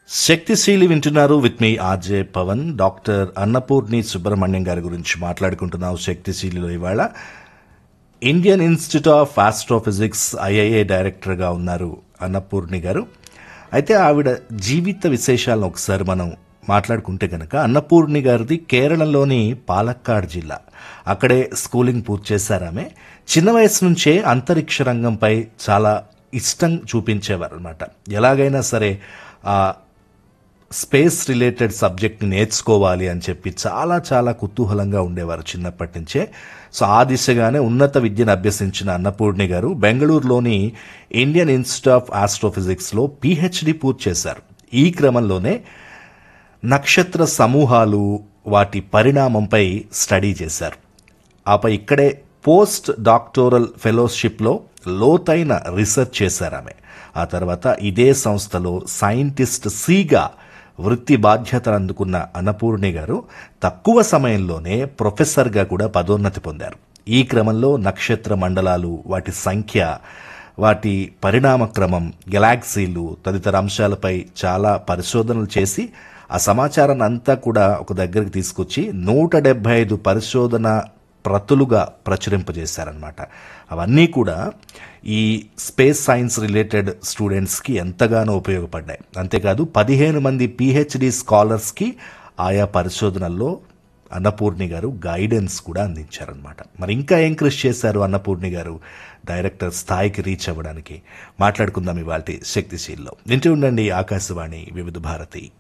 శక్తిశీలి వింటున్నారు with me RJ Pavan doctor Annapurni Subrahmanyam గారి గురించి మాట్లాడుకుంటున్నాం శక్తిశీలిలో ఇవాళ Indian Institute of Astrophysics IIA డైరెక్టర్గా ఉన్నారు అన్నపూర్ణి గారు అయితే ఆవిడ జీవిత విశేషాలను ఒకసారి మనం మాట్లాడుకుంటే కనుక అన్నపూర్ణి గారిది కేరళలోని పాలక్కాడ్ జిల్లా అక్కడే స్కూలింగ్ పూర్తి చేశారు ఆమె చిన్న వయసు నుంచే అంతరిక్ష రంగంపై చాలా ఇష్టం చూపించేవారు అనమాట ఎలాగైనా సరే ఆ స్పేస్ రిలేటెడ్ సబ్జెక్ట్ని నేర్చుకోవాలి అని చెప్పి చాలా చాలా కుతూహలంగా ఉండేవారు చిన్నప్పటి నుంచే సో ఆ దిశగానే ఉన్నత విద్యను అభ్యసించిన అన్నపూర్ణి గారు బెంగళూరులోని ఇండియన్ ఇన్స్టిట్యూట్ ఆఫ్ ఆస్ట్రోఫిజిక్స్లో పిహెచ్డి పూర్తి చేశారు ఈ క్రమంలోనే నక్షత్ర సమూహాలు వాటి పరిణామంపై స్టడీ చేశారు ఆపై ఇక్కడే పోస్ట్ డాక్టోరల్ ఫెలోషిప్లో లోతైన రీసెర్చ్ చేశారు ఆమె ఆ తర్వాత ఇదే సంస్థలో సైంటిస్ట్ సిగా వృత్తి బాధ్యతలు అందుకున్న అన్నపూర్ణి గారు తక్కువ సమయంలోనే ప్రొఫెసర్గా కూడా పదోన్నతి పొందారు ఈ క్రమంలో నక్షత్ర మండలాలు వాటి సంఖ్య వాటి పరిణామ క్రమం గెలాక్సీలు తదితర అంశాలపై చాలా పరిశోధనలు చేసి ఆ సమాచారాన్ని అంతా కూడా ఒక దగ్గరికి తీసుకొచ్చి నూట డెబ్బై ఐదు పరిశోధన ప్రతులుగా ప్రచురింపజేశారనమాట అవన్నీ కూడా ఈ స్పేస్ సైన్స్ రిలేటెడ్ స్టూడెంట్స్కి ఎంతగానో ఉపయోగపడ్డాయి అంతేకాదు పదిహేను మంది పిహెచ్డి స్కాలర్స్కి ఆయా పరిశోధనల్లో అన్నపూర్ణి గారు గైడెన్స్ కూడా అందించారనమాట మరి ఇంకా ఏం కృషి చేశారు అన్నపూర్ణి గారు డైరెక్టర్ స్థాయికి రీచ్ అవ్వడానికి మాట్లాడుకుందాం ఇవాళ శక్తిశీల్లో వింటూ ఉండండి ఆకాశవాణి వివిధ భారతి